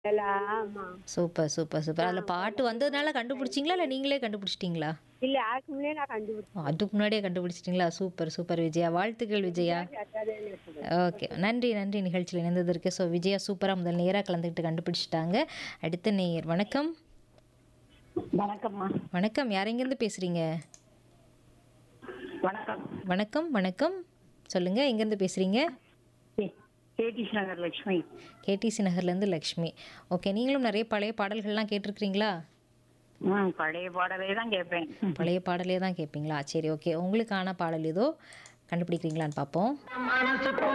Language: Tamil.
இல்ல, ஆமா சூப்பர் சூப்பர் சூப்பர் அதில் பாட்டு வந்ததுனால கண்டுபிடிச்சிங்களா இல்லை நீங்களே கண்டுபிடிச்சிட்டிங்களா இல்ல அதுக்கு முன்னே நான் கண்டுபிடிச்சேன் அதுக்கு முன்னாடியே கண்டுபிடிச்சிட்டிங்களா சூப்பர் சூப்பர் விஜயா வாழ்த்துக்கள் விஜயா ஓகே நன்றி நன்றி நிகழ்ச்சியில் இணைந்ததற்கு ஸோ விஜயா சூப்பராக முதல் நேராக கலந்துக்கிட்டு கண்டுபிடிச்சிட்டாங்க அடுத்த நேயர் வணக்கம் வணக்கம்மா வணக்கம் யார் எங்கேருந்து பேசுகிறீங்க வணக்கம் வணக்கம் வணக்கம் சொல்லுங்கள் எங்கேருந்து பேசுகிறீங்க கேடிஸ் நகர் லட்சுமி கேடிசி நகர்லேருந்து லக்ஷ்மி ஓகே நீங்களும் நிறைய பழைய பாடல்கள்லாம் கேட்டிருக்கிறீங்களா ம் பழைய பாடலே தான் கேட்பேன் பழைய பாடலே தான் கேட்பீங்களா சரி ஓகே உங்களுக்கான பாடல் ஏதோ கண்டுபிடிக்கிறீங்களான்னு பார்ப்போம்